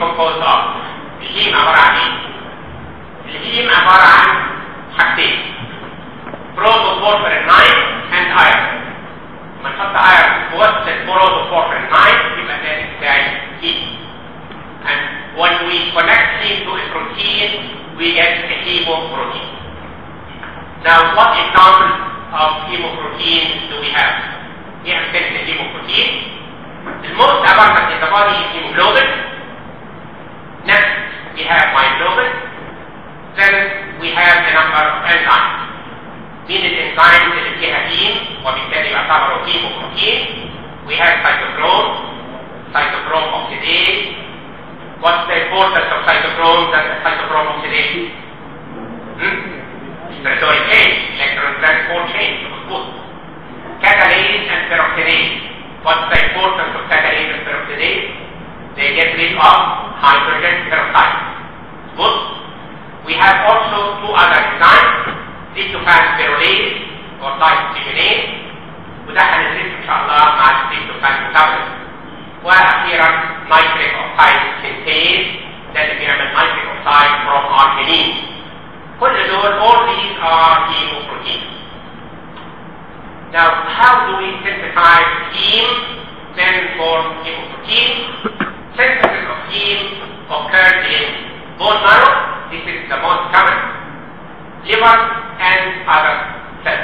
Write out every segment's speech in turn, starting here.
composed of الهيم عبارة عن ايه؟ الهيم عبارة عن حاجتين protoporphyrin 9 and iron لما نحط iron في وسط البروتوبورفرين 9 يبقى ده بتاعي هيم and when we connect heme to a protein we get a hemoprotein now what examples of hemoprotein do we have? Here I'm taking the hemoprotein. The most abundant in the body is hemoglobin. Next, we have myoglobin. Then we have a number of enzymes. مين الانزيم اللي فيها هيم وبالتالي يعتبروا هيموبروتين we have cytochrome cytochrome oxidase what's the importance of cytochrome than the cytochrome oxidase hmm? respiratory change electron transport change مظبوط catalase and peroxidase what's the importance of catalase and peroxidase they get rid of hydrogen peroxide good we have also two other enzymes tryptophan or dihydrogenase وده هندرسه ان شاء الله مع التريبتوفان ميتابوليزم واخيرا نيتريك اوكسايد سينتيز ده اللي بيعمل نيتريك اوكسايد فروم ارجينين كل دول all these are hemoproteins now how do we synthesize heme then form hemoprotein synthesis of heme occurs in bone marrow this is the most common liver and other cells.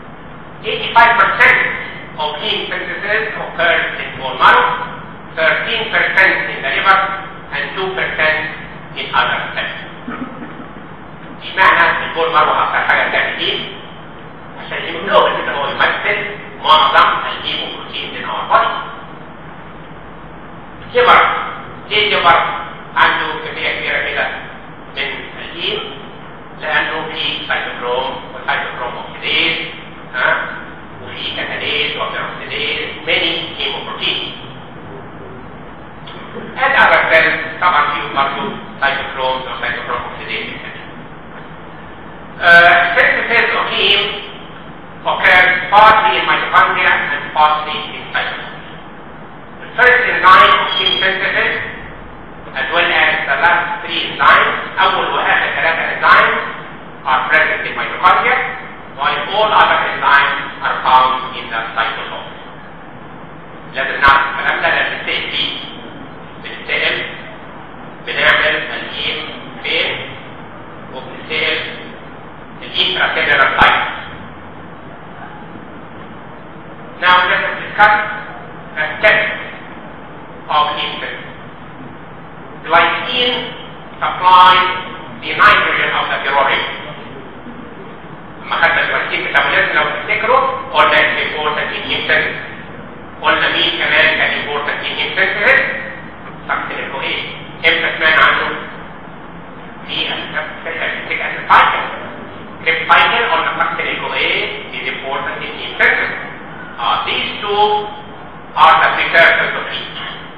85% of heme synthesis occurs in bone marrow, 13% in the liver, and 2% in other cells. اشمعنى البون مارو اكثر حاجه بتعمل هيم؟ عشان الهيموجلوبين اللي هو يمثل معظم الهيموبروتين in our body. الليفر ليه الليفر عنده كميه كبيره كده من الهيم؟ لانه في سيتوكروم وسيتوكروم اوكسيديز ها وفي كاتاليز وبيروكسيديز many hemoproteins and other cells طبعا فيهم برضه سيتوكروم وسيتوكروم اوكسيديز uh, synthesis of heme occurs partly in mitochondria and partly in cytoplasm. The first enzyme of heme synthesis as well as the last three enzymes, أول وآخر ثلاثة enzymes are present in mitochondria, while all other enzymes are found in the cytosol. لازم نعرف الكلام ده لازم نتسأل فيه. بنتسأل بنعمل الهيم فين وبنتسأل الانتراكيلر سايت. Now let us discuss the steps of heme synthesis. glycine supplies the nitrogen of the pyruvate. لما خدنا الجلايكين ميتابوليزم لو تفتكروا قلنا important in heme synthesis. قلنا مين كمان كان important in heme synthesis؟ سكتين الكوهين. امتى سمعنا عنه؟ في السيتيك اسيد سايكل. كيف سايكل قلنا سكتين الكوهين is important in heme synthesis. Uh, these two are the precursors of heme.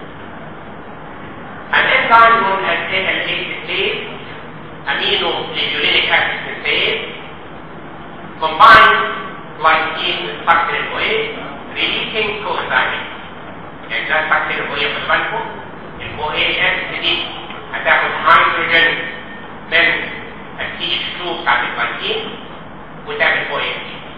An enzyme known as ALA synthase, amino linolenic acid synthase, combines glycine with factor OA, releasing coenzyme. يعني ده factor OA في بالكم ال OA acid دي هتاخد هيدروجين من ال CH2 بتاعت الجلايكين وتعمل OA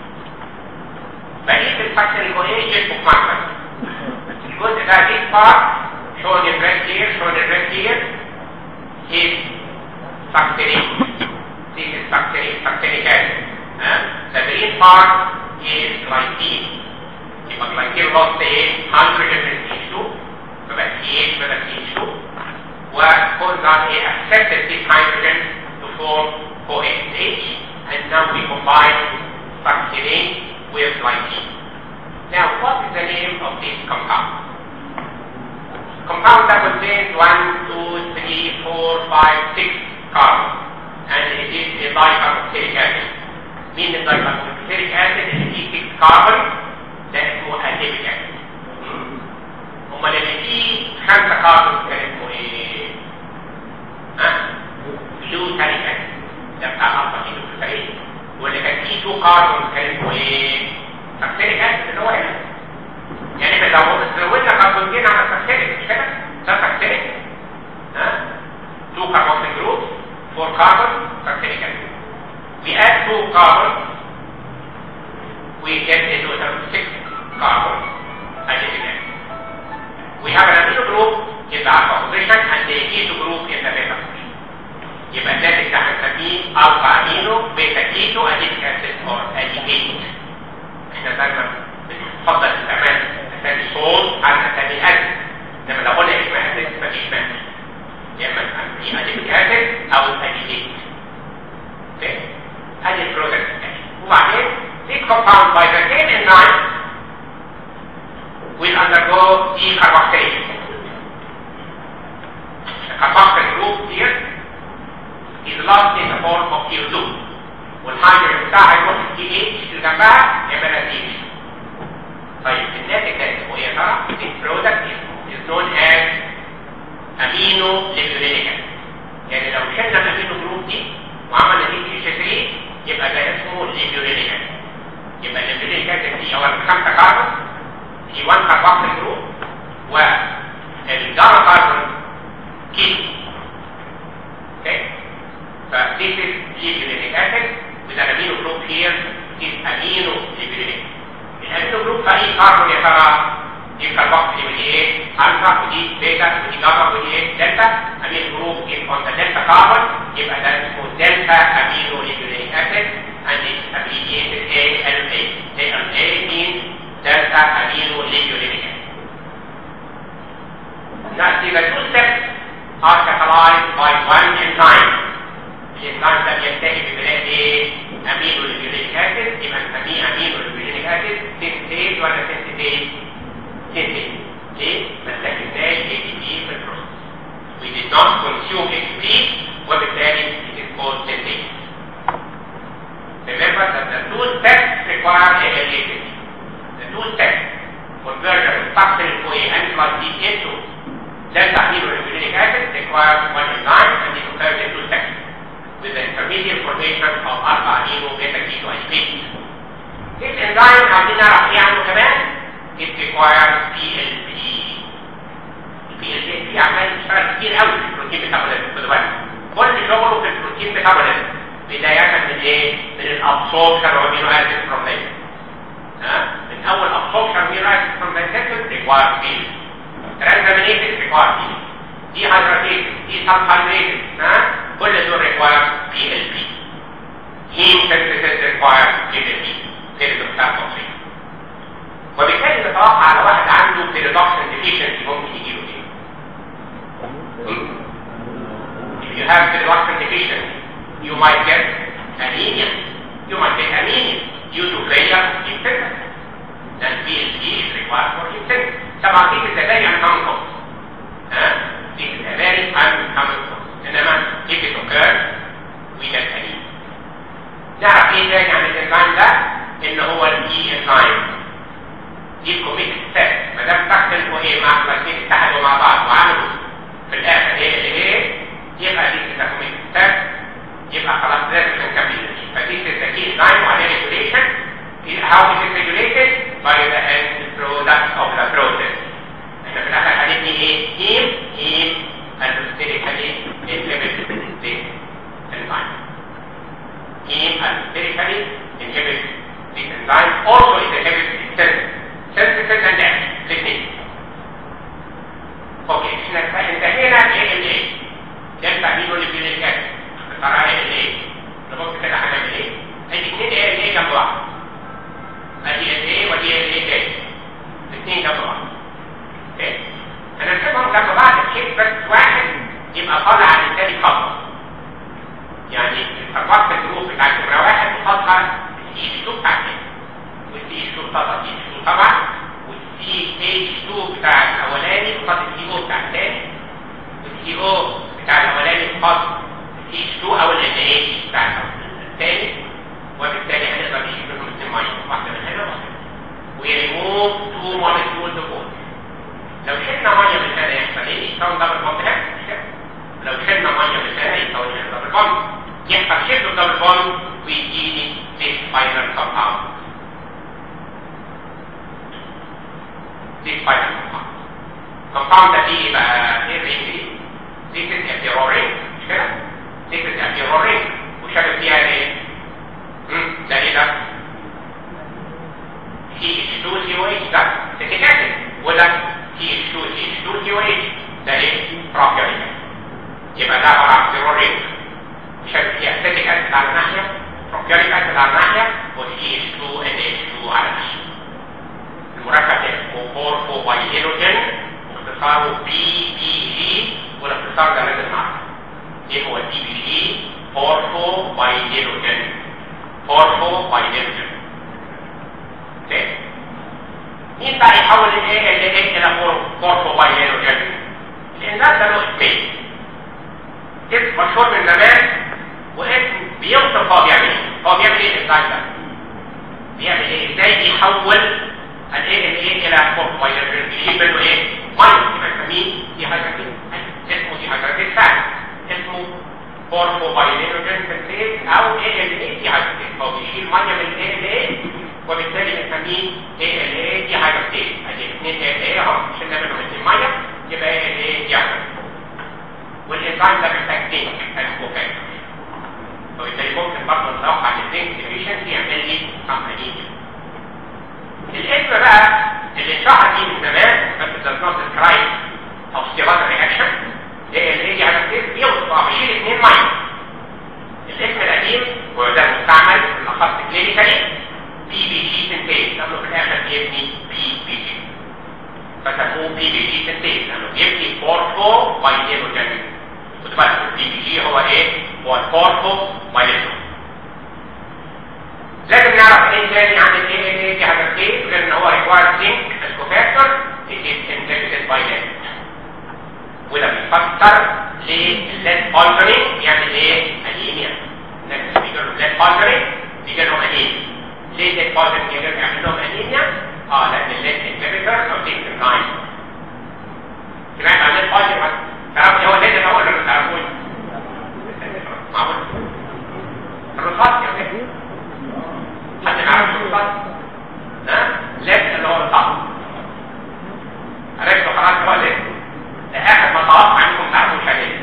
بقية الفاكتور OA يشبك مع الجزء ده دي part shown in red here, shown in red here, is factoring. This is factoring, factoric acid. Uh, the green part is glycine. يبقى glycine lost ايه؟ hydrogen من CH2 فبقى CH بدل CH2 وcoenzyme A accepted this hydrogen to form OH and now we combine factoring with glycine. Now what is the name of this compound? compound that contains 1, 2, 3, 4, 5, 6 carbons and it is a dicarboxylic acid. مين الدايكاربوكسيليك acid اللي فيه 6 carbon ده اسمه adipic acid. امال اللي فيه 5 carbon كان اسمه ايه؟ ها؟ glutaric acid ده بتاع الالفا كيتوكسيليك واللي كان فيه 2 carbon كان اسمه ايه؟ سكسيليك acid اللي هو هنا يعني احنا لو زودنا كربونتين على السكسيليك مش كده؟ ده سكسيليك ها؟ we get into a six carbon adenosine acid. We have an amino group in the alpha position and the keto group in the beta position. يبقى الناتج ده هنسميه الفا امينو بيتا كيتو اديك اسيد اور اديكيت احنا دايما بنفضل استعمال اسامي صوت عن اسامي اسيد انما لو قلنا اسم اسيد مفيش مانع يا اما نسميه اديك اسيد او اديكيت اوكي ادي البرودكت وبعدين this compound by the same enzyme will undergo decarboxylation the carboxyl group here is lost in the form of CO2 والهيدروجين بتاعها يروح الدي اتش اللي جنبها يعملها دي اتش طيب الناتج ده اسمه ايه يا ترى؟ This product is, is known as amino lipidic acid يعني لو شلنا الامينو جروب دي وعملنا دي اتش 3 يبقى ده اسمه lipidic acid يبقى الليبيديك acid دي اول خمسه كاربون في 1 كاربوكسيل جروب والجارا كاربون كيلو okay So this is lipidic acid with an amino group here is amino lipidic. الامينو جروب في اي كاربون يا ترى دي كاربوكسيل ودي ايه الفا ودي بيتا ودي جاما ودي ايه دلتا امينو جروب in on the delta carbon يبقى ده اسمه دلتا امينو lipidic acid and it's abbreviated ALA. ALA means delta amino lipidic acid. Now see the two steps are catalyzed by one enzyme الانزيم ده بينتهي ببناء ايه؟ امينو ليبيوليك اسيد يبقى نسميه امينو ليبيوليك اسيد سينتيز ولا سينتيز؟ سينتيز ليه؟ ما استخدمناش اي تي بي في البروسيس. We did not consume ATP وبالتالي it is called synthase. Remember that the two steps require ALA The two steps conversion of toxin CoA and plus D into delta amino lipidinic acid requires one enzyme and it occurs in two steps. with the intermediate formation of alpha amino beta keto acid. This enzyme عايزين نعرف ايه عنه كمان it requires PLP. PLP عمال يشتغل كتير قوي في البروتين ميتابوليزم خد بالك. كل شغله في البروتين ميتابوليزم بداية من ايه؟ من الابسوربشن of amino acids from the ها؟ من اول absorption of amino acids from the intestine requires PLP. Transaminases require PLP. Dehydratated, desulfonated, ها؟ كل دول require PLP. Heme synthesis require PLP. كده بتاع التوصيل. وبالتالي نتوقع على واحد عنده بيريدوكسين deficiency ممكن يجيله ايه؟ If you have pyridoxine deficiency, you might get anemia. You might get anemia due to failure of heme synthesis. Then PLP is required for heme synthesis. طبعا this is a very uncommon cause. Huh? This is a very uncommon cause. انما if it occurs we get anemia. نعرف ايه تاني عن الانزيم ده؟ ان هو الاي انزيم. دي الكوميتد ستيب ما دام تحصل وايه مع الاثنين اتحدوا مع بعض وعملوا في الاخر ايه اللي ايه يبقى دي كده كوميتد ستيب يبقى خلاص لازم نكمل فدي التكييف انزيم وعليه ريجوليشن how it is regulated by the end product of the process. احنا في الاخر هنبني ايه؟ هيم هيم allosterically inhibit the enzyme. Heme allosterically inhibit the enzyme also it inhibits the synthesis and action الاثنين. اوكي احنا انتهينا ب ALA دلتا امينو ليبيوليك اسيد ترى ALA نبص كده هنعمل ايه؟ ادي اثنين ALA جنب بعض. ادي ALA ودي ALA تاني. الاثنين جنب بعض. اوكي؟ هنرسمهم جنب بعض بحيث بس واحد يبقى طالع عن الثاني خطوه يعني الفرقات الجروب بتاع نمره واحد خطها السي اتش 2 بتاع الثاني والسي اتش 2 خطها سي اتش 2 طبعا والسي اتش 2 بتاع الاولاني خط السي او بتاع الثاني والسي او بتاع الاولاني خط السي اتش 2 او ال اتش بتاع الثاني وبالتالي هنقدر نجيب منهم اثنين ميه واحده من هنا وواحده ويريموف تو مولكيولز اوف لو شلنا ميه من هنا يحصل ايه؟ يكون دبل بوند هنا لو شلنا ميه من هنا يكون هنا دبل بوند يحصل شيفت دبل بوند ويجيني this final compound this final compound compound ده فيه بقى ايه الرينج دي؟ this is a pure ring مش كده؟ this is a pure ring وشابك فيها ايه؟ امم ده ايه ده؟ سي او اتش ده سيتيك اسيد وده تي اتش 2 تي اتش 2 تي او اتش ده ايه بروبيوليك يبقى ده عباره عن سيروريك شكل اسيتيك اسيد على ناحيه بروبيوليك اسيد على ناحيه وتي اتش 2 ان اتش 2 على ناحيه المركب اسمه 4 4 بايلوجين واختصاره بي بي جي والاختصار ده لازم نعرفه ايه هو البي بي جي 4 بايلوجين 4 بايلوجين تاني مين بقى يحول الايه اللي ايه الى 4 بايلوجين الانزيم ده له اسمين اسم مشهور من زمان واسم بيوصف هو بيعمل ايه هو بيعمل ايه الانزيم ده بيعمل ايه ازاي بيحول الايه الايه الى 4 بايلوجين بيجيب منه ايه ميه يبقى نسميه دي هيدروجين اسمه دي هيدروجين فات اسمه فورفوبايلينوجين سنتيز او اي ال اي دي هيدروجين هو بيشيل ميه من الاي ال اي وبالتالي بنسميه اي ال اي دي هيدروجين ادي اثنين اي ال اي اهو شلنا منهم اثنين ميه يبقى اي ال اي دي هيدروجين والانزيم ده محتاج زنك الكوفاكتور وبالتالي ممكن برضه نتوقع ان الزنك ديفيشنسي يعمل لي سامبلينيا الاسم بقى اللي اتشهر فيه من زمان بس does not describe oxidative reaction هي اللي هي هتكتب بيوصف بيشيل اثنين ميه الاسم القديم وده المستعمل بالاخص كلينيكالي بي بي جي سنتيز لانه في الاخر بيبني بي بي جي فسموه بي بي جي سنتيز لانه بيبني فورفو بايلينوجين خد بالك البي بي جي هو ايه؟ هو الفورفو بايلينوجين لازم نعرف ايه تاني عن الاي ان اي دي هدفتين غير ان هو ريكواير زنك الكوفاكتور it is inhibited by lead وده بيفكر للليد بويزنينج يعمل ايه؟ انيميا الناس بيجي لهم ليد بويزنينج بيجي لهم انيميا ليه الليد بويزنينج يعمل لهم انيميا؟ اه لان الليد انهبيتور او زنك انزايم سمعت عن الليد بويزنينج تعرفوا هو الليد الاول ولا ما تعرفوش؟ معقول الرصاص يا فندم حد يعرف الرصاص؟ ها؟ ليد اللي هو الرصاص عرفتوا خلاص هو ليه ده اخر ما توقع انكم تعرفوا شيء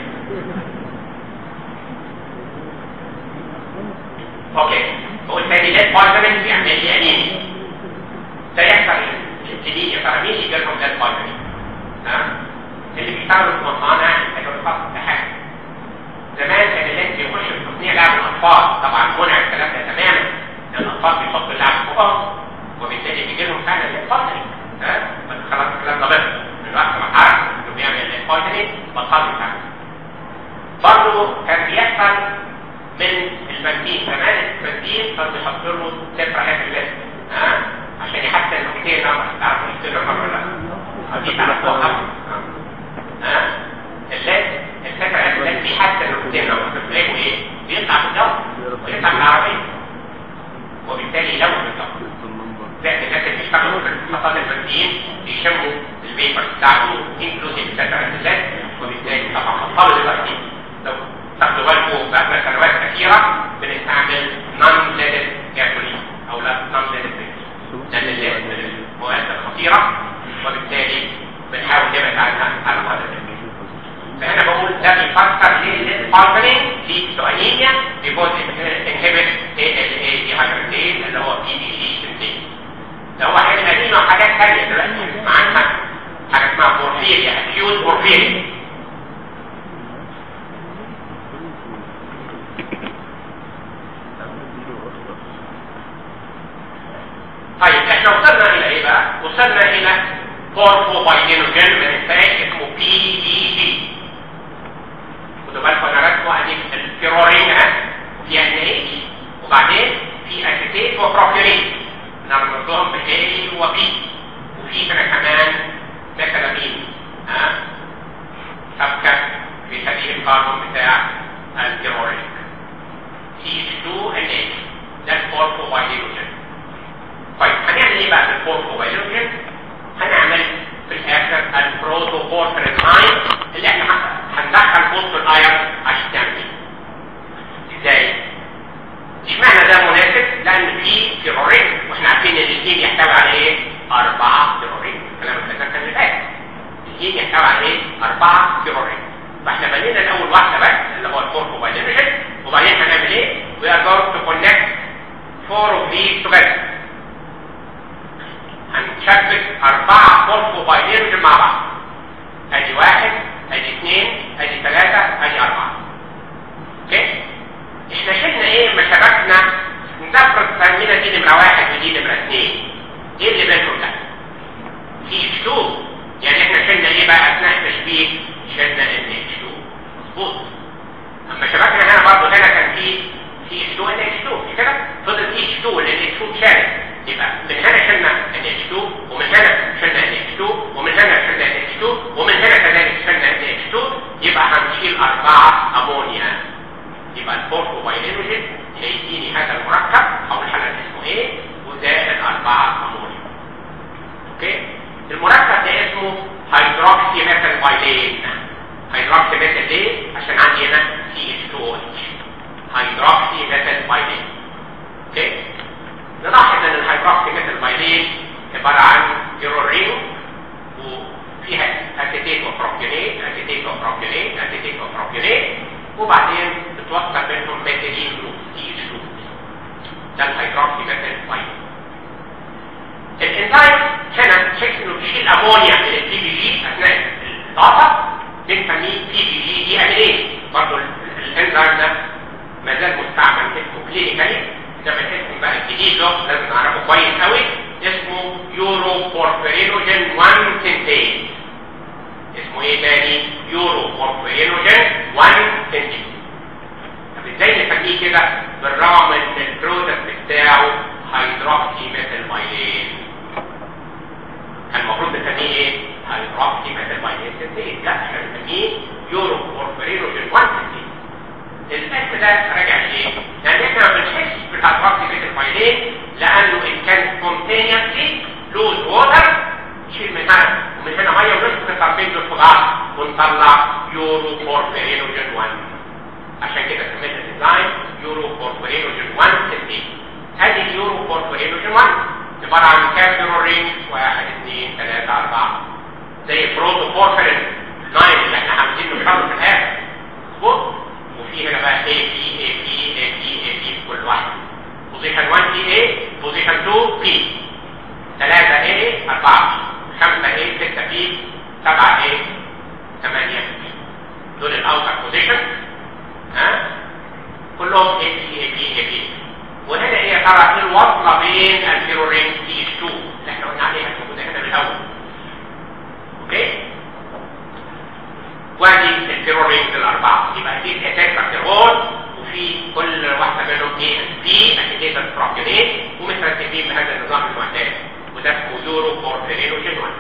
اوكي هو الثاني ليد بويزنينج بيعمل لي انيميا ده يحصل الجديد يا ترى مين اللي جالهم ليد بويزنينج ها اللي بيشتغلوا في مصانع كانوا بيخصصوا ده حاجه زمان كان الليد يخش في تصنيع لعب الاطفال طبعا منع الكلام ده تماما لان الاطفال بيحطوا اللعب فوقهم وبالتالي بيجي لهم فعلا ليد بويزنينج ها بس خلاص الكلام ده بس دلوقتي ما عارف انه بيعمل البويزنينج بطل يتعمل برضه كان بيحصل من البنزين زمان البنزين كان بيحط له صفر هاف الليست ها عشان يحسن الاوكتين نمبر تعرفوا الاوكتين نمبر ولا لا؟ دي تعرفوها قبل ها الليست الصفر هاف الليست بيحسن الاوكتين نمبر بتلاقوا ايه؟ بيطلع في الجو ويطلع من العربيه وبالتالي يلون الجو زائد الناس اللي بيشتغلوا في محطات البنزين يشموا الفيبر بتاعته انكلوزيف ساترات وبالتالي طبعا بطلوا دلوقتي لو تاخدوا بالكم بقى سنوات كثيره بنستعمل نون ليدد جاسولين او لا نون ليدد لان الليد من المواد الخطيره وبالتالي بنحاول نبعد عنها على قدر الامكان فهنا بقول ده بيفسر ليه الليد بارتنينج leads to anemia because it inhibits ALA dehydrogenase اللي هو PDG synthase ده هو حاجات قديمه وحاجات ثانيه دلوقتي هنسمع عنها حاجه اسمها بورفيريا اكيوت بورفيريا طيب احنا وصلنا الى ايه بقى؟ وصلنا الى بورفوبايدينوجين ما ننساش اسمه بي دي جي خدوا بالكم انا رسمه ادي الفيرورين ها في ان اتش وبعدين في اسيتيت وبروبيولين نربط لهم ب A و B وفي هنا كمان ميثالامين ها سبكة في سبيل الكربون بتاع الجيروريك CH2NH ده الفورفوبايلوجين طيب هنعمل ايه بقى في الفورفوبايلوجين؟ هنعمل في الاخر البروتوبورفرين ايون اللي احنا هندخل فوسفور ايون عشان تعمل ايه؟ ازاي؟ اشمعنى ده مناسب؟ لان في تيرورين واحنا عارفين ان الهيم يحتوي على ايه؟ اربعة تيرورين الكلام اللي كان اللي فات الهيم يحتوي على ايه؟ اربعة تيرورين فاحنا بنينا الاول واحدة بس اللي هو الفورفوبايلوجين وبعدين هنعمل ايه؟ we are going to connect four of these together بيشبك اربعة فورفوبايلينوجين مع بعض ادي واحد ادي اثنين ادي ثلاثة ادي اربعة اوكي احنا شلنا ايه ما شبكنا نفرض فهمنا دي نمرة واحد ودي نمرة اثنين ايه اللي بينهم ده في اسلوب يعني احنا شلنا ايه بقى اثناء التشبيه شلنا ان اتش مظبوط اما شبكنا هنا برضه هنا كان في في اتش 2 ان اتش 2 مش كده فضل في اتش 2 لان اتش 2 شارك يبقى من هنا شلنا ان اتش 2 ومن هنا شلنا ان اتش 2 ومن هنا شلنا ان اتش 2 ومن هنا كذلك شلنا ان اتش 2 يبقى هنشيل اربعه امونيا يبقى الفورفوبايلينوجين هيديني هذا المركب او الحلقه اسمه ايه وزائد اربعه امونيا اوكي المركب ده اسمه هيدروكسي ميثيل بايلين هيدروكسي ميثيل ليه عشان عندي هنا سي اتش 2 او اتش هيدروكسي ميثيل بايلين اوكي نلاحظ ان الهيدروكسي ميثيل بايلين عباره عن جيرورين وفيها اسيتيت وبروبيونيت اسيتيت وبروبيونيت اسيتيت وبروبيونيت وبعدين بتوصل بينهم ميثيلين جروب سي اتش 2 ده الهيدروكسي ميثيل بايلين الانزيم هنا شكل انه بيشيل امونيا من البي بي جي اثناء الاضافه بنسميه بي بي جي دي اميليز برضه الانزيم ده ما زال مستعمل اسمه كلينيكالي ده من اسم بقى الجديد له لازم نعرفه كويس قوي اسمه يورو بورفيرينوجين 1 سنتيز اسمه ايه تاني يورو بورفيرينوجين 1 سنتيز طب ازاي نسميه كده بالرغم ان البرودكت بتاعه هيدروكسي ميثيل مايلين كان المفروض نسميه ايه هيدروكسي ميثيل مايلين سنتيز لا احنا بنسميه يورو بورفيرينوجين 1 سنتيز الاسم ده راجع ليه؟ لان احنا ما بنحسش بالهيدروكسي ميثيل مايلين لانه ان كان سبونتينيوسلي لوز ووتر نشيل من هنا ومن هنا ميه ونسقط الطرفين دول في بعض ونطلع يورو بورفيرينوجين 1 عشان كده سميت الديزاين يورو بورفيرينوجين 1 سنتيز ادي اليورو بورفيرينوجين 1 عباره عن كام يورو رينج 1 2 3 4 زي بروتو بورفيرين 9 اللي احنا عاملين نشرحه في الاخر مظبوط وفي هنا بقى A B A B A B A B في كل واحد بوزيشن 1 دي A بوزيشن 2 B 3 A 4 B 5 A 6 B 7 A 8 B دول الاوتر بوزيشن ها كلهم A B A B A B وهنا ايه يا ترى الوصله بين الفيرورين تي 2 اللي احنا قلنا عليها موجوده هنا من الاول اوكي وادي الفيرورين الاربعه يبقى دي تتكرر وفي كل واحده منهم ايه بي اسيتيتال بروبيونيت ومترتبين بهذا النظام المعتاد وده اسمه يورو بورفيرينوجين 1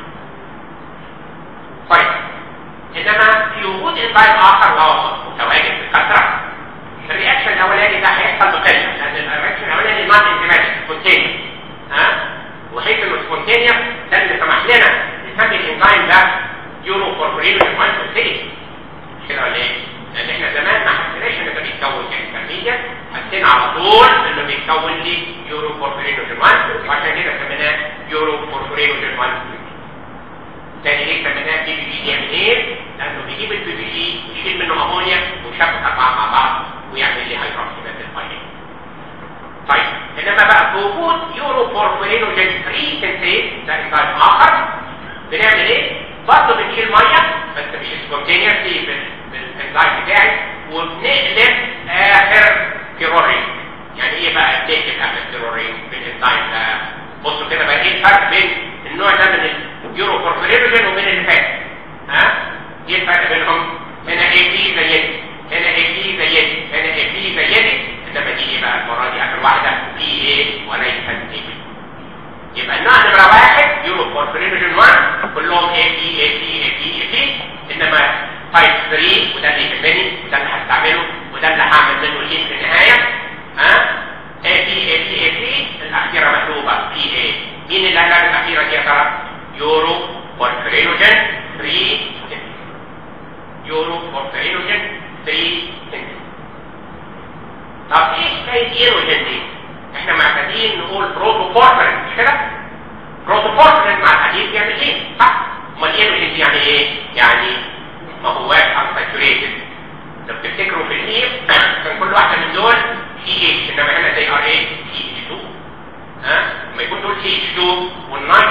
طيب انما في وجود انزيم اخر وهو متواجد بكثره الرياكشن الاولاني ده هيحصل بقله لان الرياكشن الاولاني نون انزيماتيك سبونتينيوس ها وحيث انه سبونتينيوس ده اللي سمح لنا نسمي الانزيم ده يورو بورفيرينوجين 1 سبونتينيوس كده ولا ايه؟ لان احنا زمان ما حسيناش ان ده بيتكون كانترميديت حسينا على طول انه بيتكون لي يورو بورفيرينوجين 1 وعشان كده سميناه يورو بورفيرينوجين 1 تاني ليه سميناه بي بي جي يعمل ايه؟ لانه بيجيب البي بي جي يشيل منه امونيا ويشبك اربعه مع بعض ويعمل لي هيدروكسي ميثيل بايلين طيب انما بقى بوجود يورو بورفيرينوجين 3 سنتيز ده انزيم اخر بنعمل ايه؟ برضه بنشيل ميه بس مش سبونتينيوسلي بالانزيم بتاعي وبنقلب اخر كيرورين يعني ايه بقى بنقلب اخر كيرورين بالانزيم ده بصوا كده بقى ايه الفرق بين النوع ده من اليورو بورفيرينوجين وبين اللي فات ها ايه الفرق بينهم هنا ايه بي زي دي هنا ايه بي زي دي هنا ايه بي زي دي انما دي ايه بقى المره دي اخر واحده بي ايه وليس دي يبقى النوع نمره واحد يورو بورفيرينوجين 1 كلهم اي بي اي بي اي بي اي بي انما تايب 3 وده اللي يهمني وده اللي هستعمله وده اللي هعمل منه ليه في النهايه ها اي بي اي بي اي بي الاخيره مقلوبه بي اي مين اللي قال الاخيره دي يا ترى يورو بورفيرينوجين 3 يورو بورفيرينوجين 3 طب ايه حكايه ايروجين دي احنا معتادين نقول بروتوبورفرين مش كده بروتوبورفرين مع الحديد بيعمل ايه صح امال ايروجين دي يعني ايه يعني ما هواش انساتوريتد لو تفتكروا في الهيم كان كل واحده من دول سي اتش انما هنا زي ار اي سي اتش 2 ها لما يكون دول سي اتش 2 والنيتروجين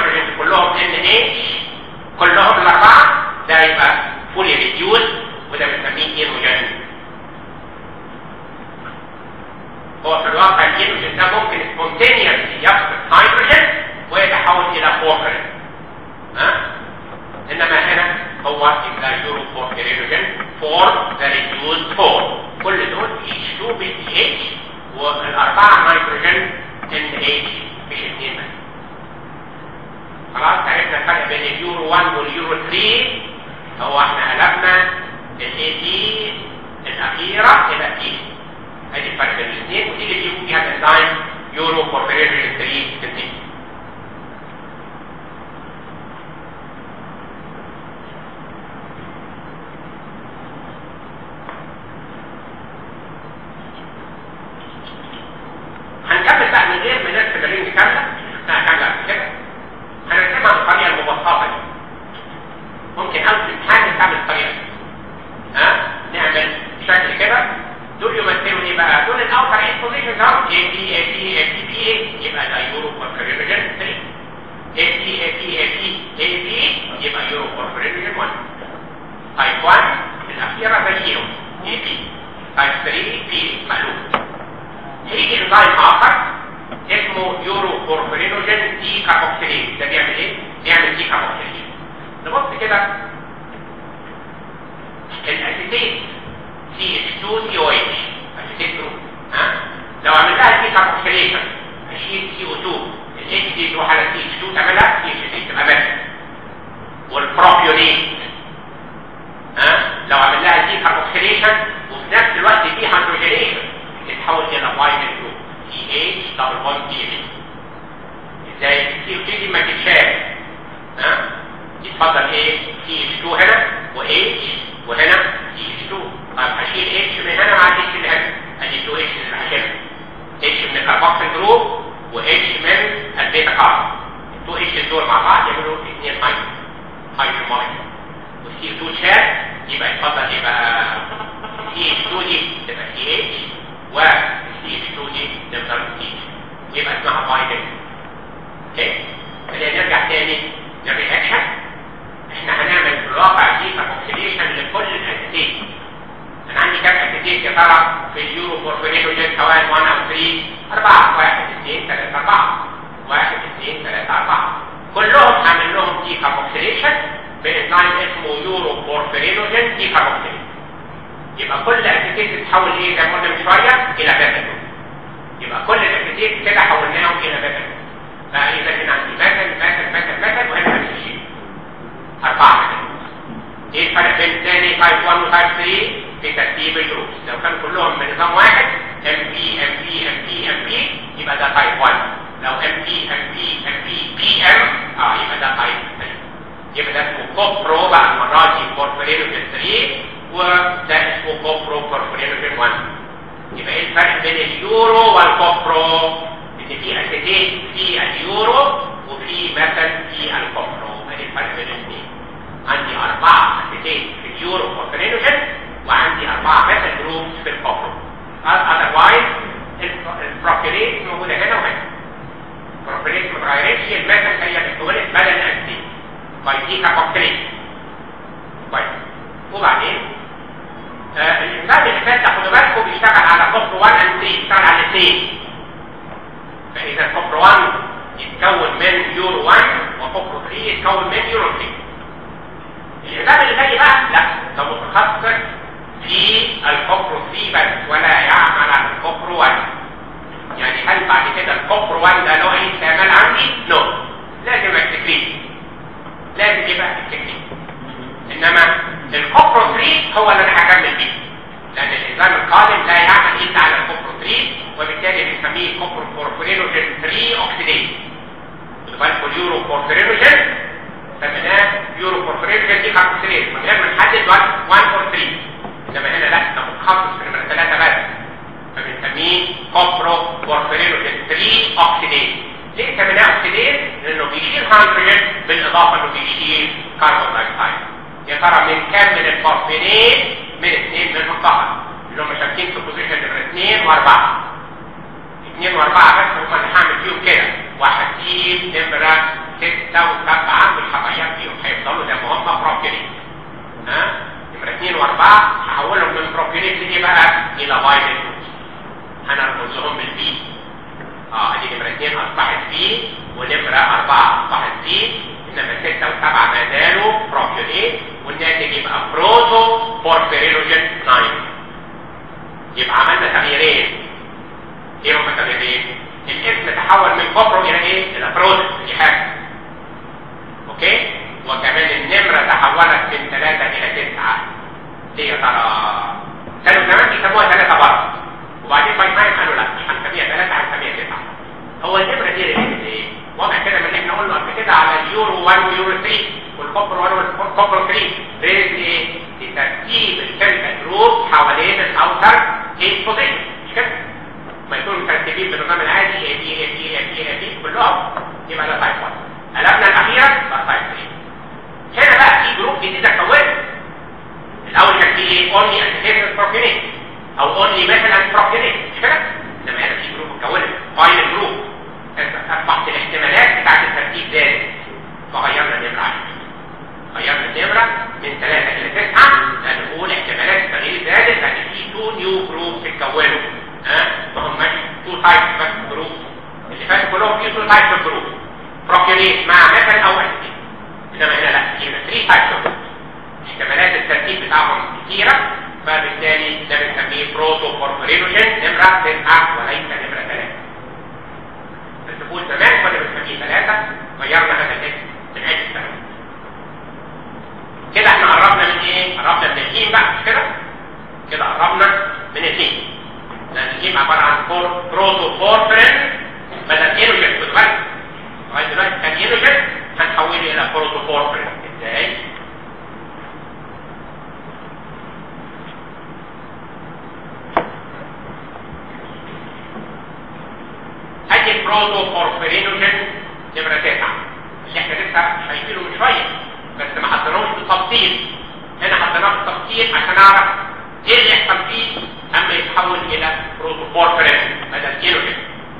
كلهم ان اتش كلهم الاربعه ده يبقى فولي ريديوس وده بنسميه ايروجين هو في الواقع الايروجين ده ممكن سبونتينيوسلي يفقد هيدروجين ويتحول الى فوركرين ها انما هنا هو يبقى يورو فوركرينوجين فور ذا ريديوس فور كل دول اتش 2 بي اتش والاربعه نيتروجين ان اتش مش اثنين بس خلاص عرفنا الفرق بين اليورو 1 واليورو 3 هو احنا قلبنا الاي دي الاخيره الى اي ادي الفرق بين الاثنين ودي اللي بيجيبوا فيها الانزيم يورو فوركرينوجين 3 2 هنكمل بقى من غير ما نرسم الرينج كامله شفناها كامله قبل كده هنرسمها بالطريقه المبسطه دي ممكن ارسم حاجه تعمل الطريقه دي ها نعمل شكل كده دول يمثلوا ايه بقى دول الاوتر ايه بوزيشن اهو اي بي اي بي اي بي بي اي يبقى ده يورو كوربريشن 3 اي بي اي بي اي بي اي بي يبقى يورو كوربريشن 1 تايب 1 الاخيره زيهم اي بي تايب 3 بي مقلوب يجي انزيم اخر اسمه يورو كوربرينوجين دي كاربوكسيليز ده بيعمل ايه؟ بيعمل دي كاربوكسيليز نبص كده الاسيتيت سي اتش 2 سي او اتش اسيتيت جروب ها لو عمل لها دي كاربوكسيليشن اشيل سي او 2 الاتش دي تروح على سي اتش 2 تعملها سي اتش 2 تبقى بس والبروبيونيت ها لو عمل لها دي كاربوكسيليشن وفي نفس الوقت دي هيدروجينيشن يتحول الى فاينل جروب سي اتش دبل بوند دي اتش ازاي السي او دي ما تتشال ها يتفضل ايه سي اتش 2 هنا و اتش وهنا سي اتش 2 طيب هشيل اتش من هنا مع الاتش اللي هنا ادي 2 اتش اللي هشيلها اتش من الكربوكسيل جروب و اتش من البيتا كارب 2 اتش دول مع بعض يعملوا اثنين هايدروجين هايدروجين مولكيول والسي 2 شال يبقى يتفضل يبقى سي اتش 2 دي تبقى سي اتش و سي اتش 2 دي تفضل سي يبقى اسمها بايدل اوكي خلينا نرجع تاني للرياكشن احنا هنعمل في الواقع دي كاربوكسيليشن لكل الاسيتيت انا عندي كام اسيتيت يا ترى في اليورو فورفينيتوجين سواء 1 او 3 4 1 2 3 4 1 2 3 4 كلهم هعمل لهم دي كاربوكسيليشن بانزيم اسمه يورو فورفينيتوجين دي كاربوكسيليشن يبقى كل اسيتيت تتحول ايه زي ما قلنا من شويه الى بيتا يبقى كل الاسيتيت كده حولناهم الى بيتا فاذا كان عندي مثل مثل مثل مثل وهنا نفس الشيء أربعة ايه الفرق بين الثاني تايب 1 وتايب 3 في ترتيب الجروبس لو كانوا كلهم من نظام واحد ام بي ام بي ام بي ام بي يبقى ده تايب 1 لو ام بي ام بي ام بي بي ام اه يبقى ده تايب 3 يبقى ده اسمه كوبرو بقى المرة دي كوربورينوجين 3 وده اسمه كوبرو كوربورينوجين 1 يبقى ايه الفرق بين اليورو والكوبرو ان في اسيتيت في اليورو وفي مثل في الكوبرو ادي الفرق بين الاثنين عندي اربعه اسيتيت في اليورو كوربورينوجين وعندي اربعه مثل جروبس في الكوبرو اذروايز البروبيليت موجوده هنا وهنا البروبيليت ما اتغيرتش المثل هي بتتولد بدل الاسيتيت طيب دي كوكتيل طيب وبعدين آه الانسان اللي فات خدوا بالكم بيشتغل على كفر 1 and 3 بيشتغل على الاثنين فاذا كفر 1 يتكون من يورو 1 وكفر 3 يتكون من يورو 3 الانسان اللي جاي بقى لا ده متخصص في الكفر 3 بس ولا يعمل على الكفر 1 يعني هل بعد كده الكفر 1 ده له اي استعمال عندي؟ نو no. لازم التكليف لازم يبقى التكليف انما الكوبرو 3 هو اللي انا هكمل بيه لان الانزيم القادم لا يعمل الا على الكوبرو 3 وبالتالي بنسميه كوبرو كوربورينوجين 3 اوكسيديز بالكم اليورو كوربورينوجين سميناه يورو كوربورينوجين دي كاربوكسيليز من غير ما نحدد 1 اور 3 انما هنا لا ده متخصص في نمره 3 بس فبنسميه كوبرو كوربورينوجين 3 اوكسيديز ليه سميناه اوكسيديز؟ لانه بيشيل هيدروجين بالاضافه انه بيشيل كربون دايوكسيد يا ترى من كام من الفورفينات من اثنين منهم فقط اللي هم شاكين في بوزيشن نمره اثنين واربعه اثنين واربعه بس هم اللي هعمل فيهم كده وهسيب نمرة ستة وسبعة مش هغير فيهم هيفضلوا زي ما هم بروبيونيت ها نمرة اثنين واربعة هحولهم من بروبيونيت لايه بقى؟ إلى فايتال هنرمز لهم بالبي اه ادي نمرة اثنين اصبحت بي ونمرة اربعة اصبحت بي انما ستة وسبعة ما زالوا بروبيونيت والناتج يبقى بروتو بورفيرينوجين 9 يبقى عملنا تغييرين ايه هم التغييرين؟ الاسم تحول من كوبرو الى ايه؟ الى بروتو دي حاجة اوكي؟ وكمان النمرة تحولت من ثلاثة الى تسعة ليه يا ترى؟ كانوا زمان بيسموها ثلاثة برضه وبعدين باي تايم قالوا لا مش هنسميها ثلاثة هنسميها تسعة هو النمرة دي ريليتد ايه؟ واضح كده من اللي احنا قلنا قبل كده على اليورو 1 ويورو 3 والكوبر 1 والكوبر 3 ريليتد ايه؟ لترتيب الكيميكال جروب حوالين الاوتر ايه بوزيشن مش كده؟ ما يكونوا مترتبين بالنظام العادي اي بي اي بي اي بي اي بي كلهم يبقى ده تايب 1 قلبنا الاخيرا بقى تايب 3 هنا بقى في جروب جديد اتكون الاول كان في ايه؟ اونلي انتيكيشن بروكينيت او اونلي مثلا بروكينيت مش كده؟ انما هنا في جروب اتكونت فاينل جروب اصبحت الاحتمالات بتاعت الترتيب زادت فغيرنا النمره عليه غيرنا النمره من 3 الى 9 لنقول احتمالات التغيير زادت لان في تو نيو جروب اتكونوا ها ما هماش تو تايبس بس جروب اللي فاتوا كلهم في تو تايبس جروب بروكينيت مع مثلا او انتي انما هنا لا في 3 تايبس احتمالات الترتيب بتاعهم كثيره فبالتالي ده بنسميه بروتو كوربورينوجين نمره 9 وليس نمره 3 بس تقول زمان كنا بنسميه 3 غيرنا هذا الاسم من اجل التغيير كده احنا قربنا من ايه؟ قربنا من الهيم بقى مش كده؟ كده قربنا من الهيم لان الهيم عباره عن فور بروتو فورفرين بدل ايروجين بتغير لغايه دلوقتي كان ايروجين هنحوله الى بروتو فورفرين ازاي؟ ادي البروتو فورفرينوجين نمرة تسعة اللي احنا لسه شايفينه من شوية بس ما حطيناهوش بالتفصيل هنا حطيناه بالتفصيل عشان اعرف ايه اللي يحصل فيه اما يتحول الى بروتو فورفرين بدل كيلوجين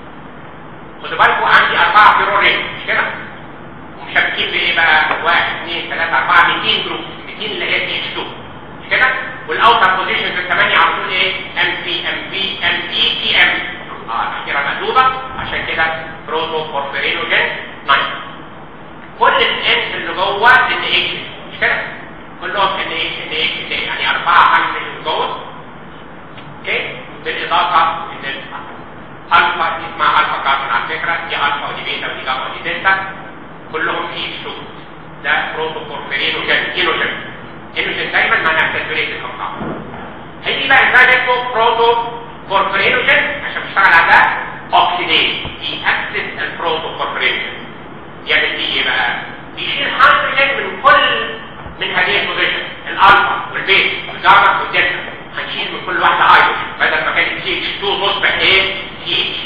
خدوا بالكم عندي اربعة فيرورين مش كده؟ ومشابكين بايه بقى؟ واحد اثنين ثلاثة أربعة 200 جروب 200 اللي هي تي اتش 2 مش كده؟ والاوتر بوزيشن في الثمانية على طول ايه؟ ام بي ام بي ام بي تي ام اه الاخيره مقلوبه عشان كده بروتو بورفيرينوجين 9 كل الانس اللي جوه ان اتش مش كده كلهم ان اتش ان اتش يعني اربعه هيدروجين جوه اوكي بالاضافه ان الفا دي اسمها الفا كاربون على فكره دي الفا ودي بيتا ودي جاما ودي دلتا كلهم في اتش ده بروتو بورفيرينوجين كيلوجين كيلوجين دايما معناها ساتوريتد كومباوند هيجي بقى ازاي نكتب بروتو كوربورينوجين عشان بيشتغل على ده اوكسيديز يأكسد البروتو كوربورينوجين يعمل فيه ايه بقى بيشيل هيدروجين من كل من هذه البوزيشن الالفا والبيت والجاما والدلتا هنشيل من كل واحده هيدروجين بدل ما كانت سي اتش 2 تصبح ايه سي اتش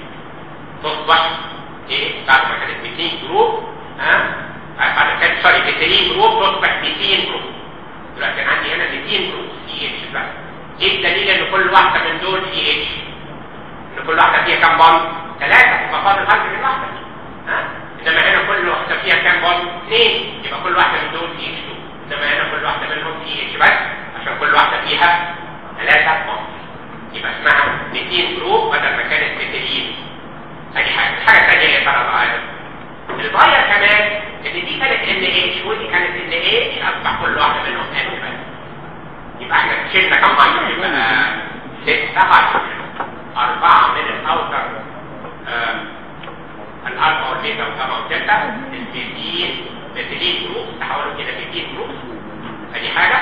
تصبح ايه بعد ما كانت 200 جروب ها بعد ما كانت سوري 200 جروب تصبح 200 جروب دلوقتي انا عندي هنا 200 جروب سي اتش بقى ايه الدليل ان كل واحدة من دول سي اتش ان كل واحدة فيها كام بوند ثلاثة يبقى فاضل خمسة من واحدة ها انما هنا كل واحدة فيها كام بوند اثنين يبقى كل واحدة من دول سي اتش 2 انما هنا كل واحدة منهم سي اتش بس عشان كل واحدة فيها ثلاثة بوند يبقى اسمها 200 جروب بدل ما كانت 200 ادي حاجة الحاجة الثانية يا ترى بقى الغاية كمان ان دي كانت ان اتش ودي كانت ان ايه اصبح كل واحدة منهم ان بس يبقى احنا شلنا كم هايدروجين بقى ستة هايدروجين أربعة من الأوتر آه الألفا والبيتا والجاما والدلتا البيتين بيتين جروب تحولوا كده بيتين جروب ادي حاجة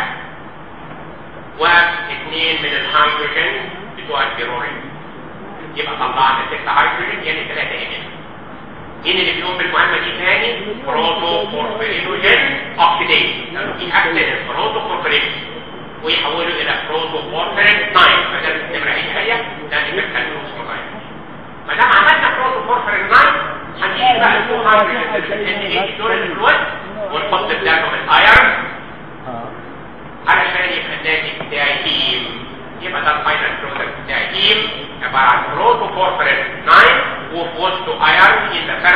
واثنين من الهيدروجين بتوع البيرورين يبقى طلعنا ستة هيدروجين يعني ثلاثة ايمين مين اللي بيقوم بالمهمة دي تاني؟ بروتو كوربرينوجين اوكسيديز لانه في اكسد البروتو كوربرينوجين ويحولوا الى بروتو بورفرين 9 بدل النمره هي هي لان كان فلوس مغير ما دام عملنا بروتو بورفرين 9 هنجيب بقى الفو هايدروجين دول الفلويد ونحط بتاعهم الايرن علشان يبقى الناتج بتاعي هيم يبقى ده الفاينل برودكت بتاعي هيم عباره عن بروتو بورفرين 9 وفي وسطه ايرن ان ذا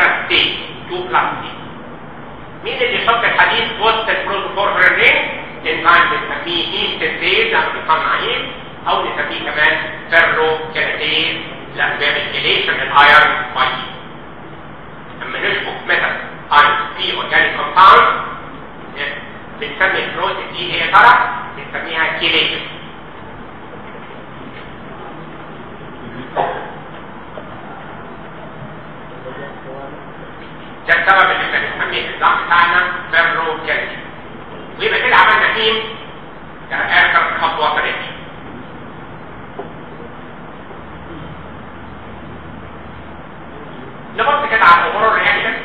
مين اللي يحط الحديد وسط البروتوبورفرين رينج انزيم بنسميه هيستيز لما بيصنع عين او نسميه كمان فيرو كيراتين لما بيعمل كيليشن الايرون باي لما نشبك مثلا ايرون في اورجانيك كومباوند بنسمي البروسيس دي هي ترى بنسميها كيليشن ده السبب اللي احنا بنسميه النظام بتاعنا فيرو كيراتين ويبقى كده عملنا فين اخر خطوه في الريتش نبص كده على الامور الرياكشن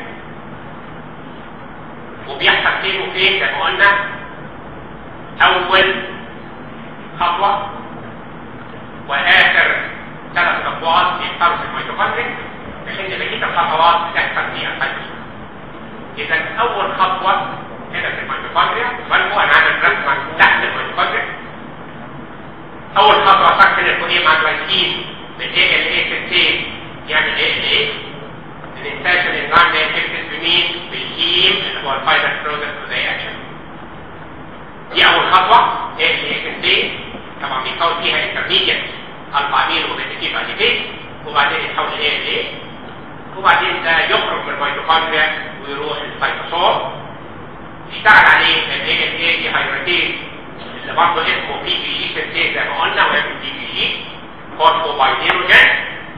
وبيحصل فين وفين زي ما قلنا اول خطوه واخر ثلاث خطوات بيحصلوا في الميتوكوندريا لان بقيه الخطوات بتحصل في السيتوسول اذا اول خطوه هنا في الميتوكوندريا بالكو انا عامل رسمه تحت الميتوكوندريا اول خطوه سكن الكوليه مع الجلايكين بالاي ال اي 60 يعمل ايه ال اي الانتاج الانزيم ده يفكس بمين بالهيم اللي هو الفايبر برودكت رياكشن دي اول خطوه ايه ال اي 60 طبعا بيكون فيها انترميديت الفا امين وبيتيف اليفيت وبعدين يتحول ل اي ال اي وبعدين ده يخرج من الميتوكوندريا ويروح للسيتوسول يشتغل عليه ال اي ال اي دي هيدراتيز اللي برضه اسمه بي بي جي سنتيز زي ما قلنا ويعمل بي بي جي فوسفوبايدينوجين